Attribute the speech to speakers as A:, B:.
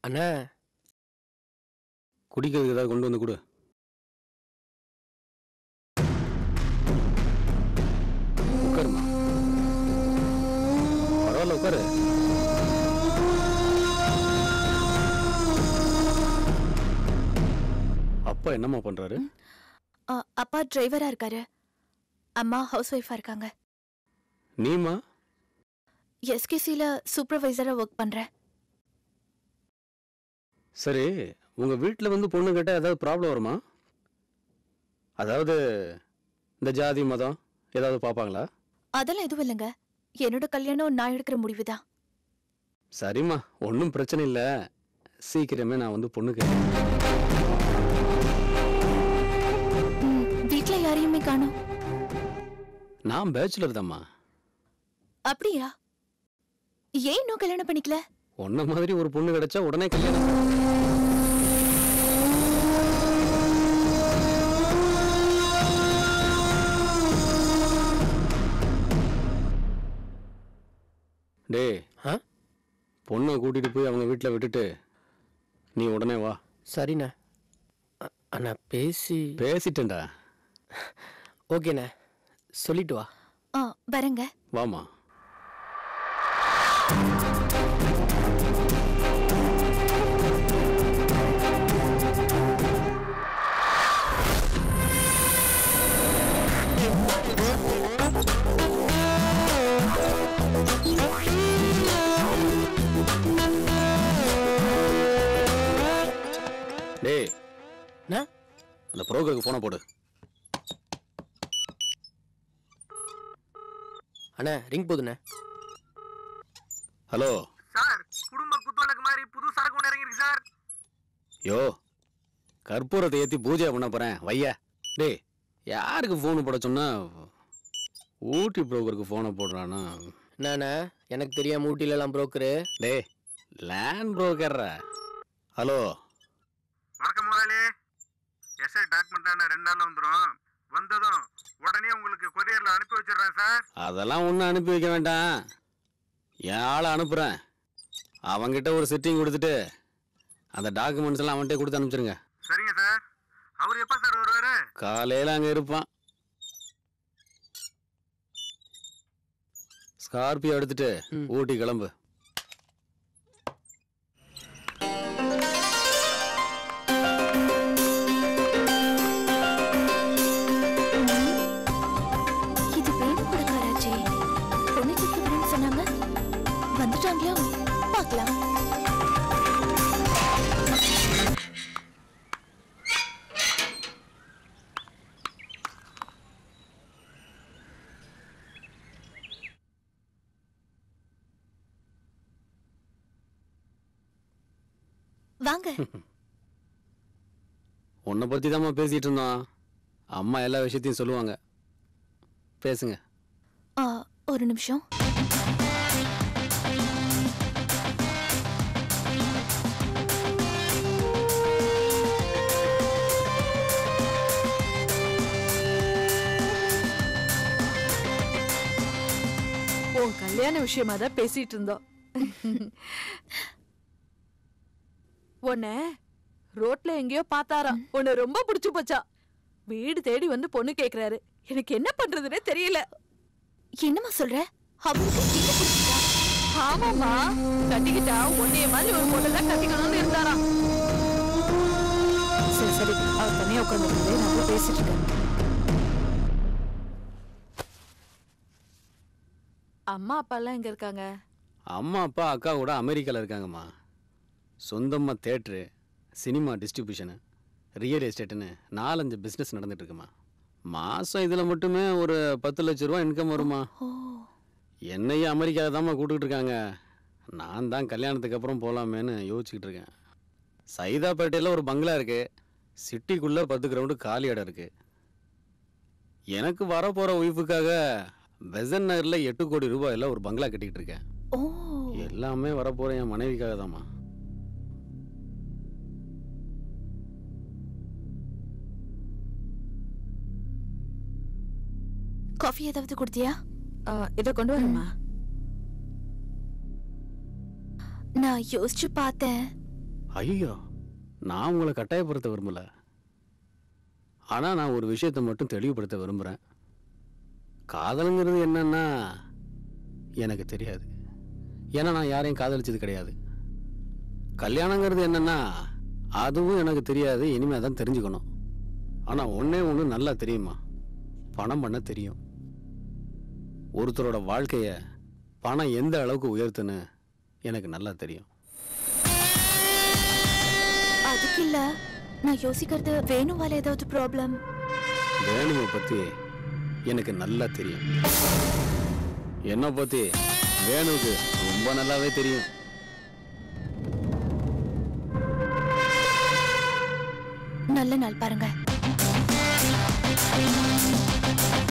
A: அண்ணா
B: குடிக்கிறதுக்கு ஏதாவது கொண்டு வந்து கொடு உட்காருமா பரவாயில்ல உட்காரு அப்பா என்னம்மா பண்றாரு
C: ஆ, அப்பா டிரைவரா இருக்காரு அம்மா ஹவுஸ் ஒய்ஃபா இருக்காங்க
B: நீமா
C: எஸ்கேசில சூப்பர்வைசரா ஒர்க் பண்றேன்
B: சரி உங்க வீட்டில் வந்து பொண்ணு கேட்டா ஏதாவது ப்ராப்ளம் வருமா அதாவது இந்த ஜாதி மதம் ஏதாவது பார்ப்பாங்களா
C: அதெல்லாம் எதுவும் இல்லைங்க என்னோட கல்யாணம் நான் எடுக்கிற முடிவு தான்
B: சரிம்மா ஒன்றும் பிரச்சனை இல்லை சீக்கிரமே நான் வந்து பொண்ணு கேட்டேன்
C: வீட்ல யாரையுமே காணோம்
B: நான் பேச்சுலர் தாம்மா
C: அப்படியா ஏன் இன்னும் கல்யாணம் பண்ணிக்கல
B: உன்ன மாதிரி ஒரு பொண்ணு கிடைச்சா உடனே கல்யாணம் டேய்
A: ஆ
B: பொண்ணை கூட்டிட்டு போய் அவங்க வீட்டில் விட்டுட்டு நீ உடனே வா
A: சரிண்ணே அ- அண்ணா பேசி
B: பேசிட்டேன்டா
A: ஓகேண்ணே சொல்லிட்டு வா
C: ஆ வரேங்க
B: வாமா டேய்
A: அண்ணா
B: அந்த புரோக்கருக்கு ஃபோனை போடு
A: அண்ணா ரிங் போதுண்ணே
B: ஹலோ
D: சார் குடும்ப குத்துவிளக்கு மாதிரி புது சரக்கு ஒன்று இறங்கிருக்கு சார்
B: யோ கற்பூரத்தை ஏற்றி பூஜை பண்ண போகிறேன் வையா டேய் யாருக்கு ஃபோன் போட சொன்னா ஊட்டி புரோக்கருக்கு ஃபோனை போடுறானா
A: என்னண்ணே எனக்கு தெரியாம ஊட்டிலலாம் புரோக்கரு
B: டேய் லேண்ட் புரோக்கர்ரா ஹலோ
D: வணக்கம் முதலாளி எஸ்ஐ டாக்குமெண்ட் ரெண்டு நாள் வந்துடும் வந்ததும் உடனே உங்களுக்கு கொரியர்ல அனுப்பி வச்சிடுறேன் சார்
B: அதெல்லாம் ஒன்றும் அனுப்பி வைக்க வேண்டாம் என் ஆளை அனுப்புகிறேன் அவன்கிட்ட ஒரு செட்டிங் கொடுத்துட்டு அந்த டாக்குமெண்ட்ஸ் எல்லாம் அவன்கிட்ட கொடுத்து அனுப்பிச்சிருங்க
D: சரிங்க சார் அவர் எப்போ சார் வருவாரு
B: காலையில் அங்கே இருப்பான் ஸ்கார்பியோ எடுத்துட்டு
A: ம்.
B: ஊட்டி கிளம்பு
C: இது வேணும் கொடுக்காராச்சே பொண்ணு கேட்க வரேன்னு சொன்னாங்க வந்துட்டாங்களா பார்க்கலாம் வாங்க
B: உன்னை பற்றி தாம்மா பேசிகிட்டு இருந்தோம் அம்மா எல்லா விஷயத்தையும் சொல்லுவாங்க பேசுங்க
C: ஆ, ஒரு நிமிஷம்
E: உன் கல்யாண விஷயமா தான் பேசிட்டு இருந்தோம் உன்னை ரோட்ல எங்கேயோ பார்த்தாராம் உன்னை ரொம்ப பிடிச்சு போச்சா வீடு தேடி வந்து பொண்ணு கேக்குறாரு எனக்கு என்ன பண்றதுன்னே தெரியல
C: என்னம்மா சொல்ற அவருக்கு என்ன பிடிச்சிருக்கா?
E: ஆமாமா கட்டிக்கிட்டா உன்னைய மாதிரி ஒரு பொண்ணு தான் கட்டிக்கணும்னு இருந்தாராம் சரி சரி அவர் தனியா உட்காந்துருக்காரு நான் போய் பேசிட்டு இருக்கேன் அம்மா அப்பா எல்லாம் எங்க இருக்காங்க
B: அம்மா அப்பா அக்கா கூட அமெரிக்காவில் இருக்காங்கம்மா சொந்தமாக தேட்ரு சினிமா டிஸ்ட்ரிபியூஷனு ரியல் எஸ்டேட்டுன்னு நாலஞ்சு பிஸ்னஸ் நடந்துட்டு இருக்குமா மாதம் இதில் மட்டுமே ஒரு பத்து லட்ச ரூபா இன்கம் வருமா
C: ஓ
B: என்னையும் அமெரிக்காவில் தாம்மா கூப்பிட்டுட்டு இருக்காங்க நான் தான் கல்யாணத்துக்கு அப்புறம் போகலாமேன்னு யோசிச்சுக்கிட்டு இருக்கேன் சைதாப்பேட்டையில் ஒரு பங்களா இருக்குது சிட்டிக்குள்ளே பத்து கிரவுண்டு காலி இடம் இருக்குது எனக்கு வரப்போகிற ஒய்ஃபுக்காக பெசன் நகரில் எட்டு கோடி ரூபாயில் ஒரு பங்களா கட்டிக்கிட்டு இருக்கேன்
C: ஓ
B: எல்லாமே வரப்போகிற என் மனைவிக்காக தாம்மா
C: காஃபி ஏதாவது கொடுத்தியா
E: இதை கொண்டு வரமா
C: நான் யோசிச்சு பார்த்தேன்
B: ஐயோ நான் உங்களை கட்டாயப்படுத்த விரும்பல ஆனால் நான் ஒரு விஷயத்தை மட்டும் தெளிவுபடுத்த விரும்புகிறேன் காதலுங்கிறது என்னன்னா எனக்கு தெரியாது ஏன்னா நான் யாரையும் காதலிச்சது கிடையாது கல்யாணங்கிறது என்னன்னா அதுவும் எனக்கு தெரியாது இனிமே தான் தெரிஞ்சுக்கணும் ஆனால் ஒன்றே ஒன்று நல்லா தெரியுமா பணம் பண்ண தெரியும் ஒருத்தரோட வாழ்க்கைய பணம் எந்த அளவுக்கு உயர்த்துன்னு எனக்கு நல்லா தெரியும்
C: அதுக்கு இல்ல நான் யோசிக்கிறது வேணுவால ஏதாவது ப்ராப்ளம்
B: வேணுவை பற்றி எனக்கு நல்லா தெரியும் என்னை பற்றி வேணுவுக்கு ரொம்ப நல்லாவே தெரியும்
C: நல்ல நாள் பாருங்க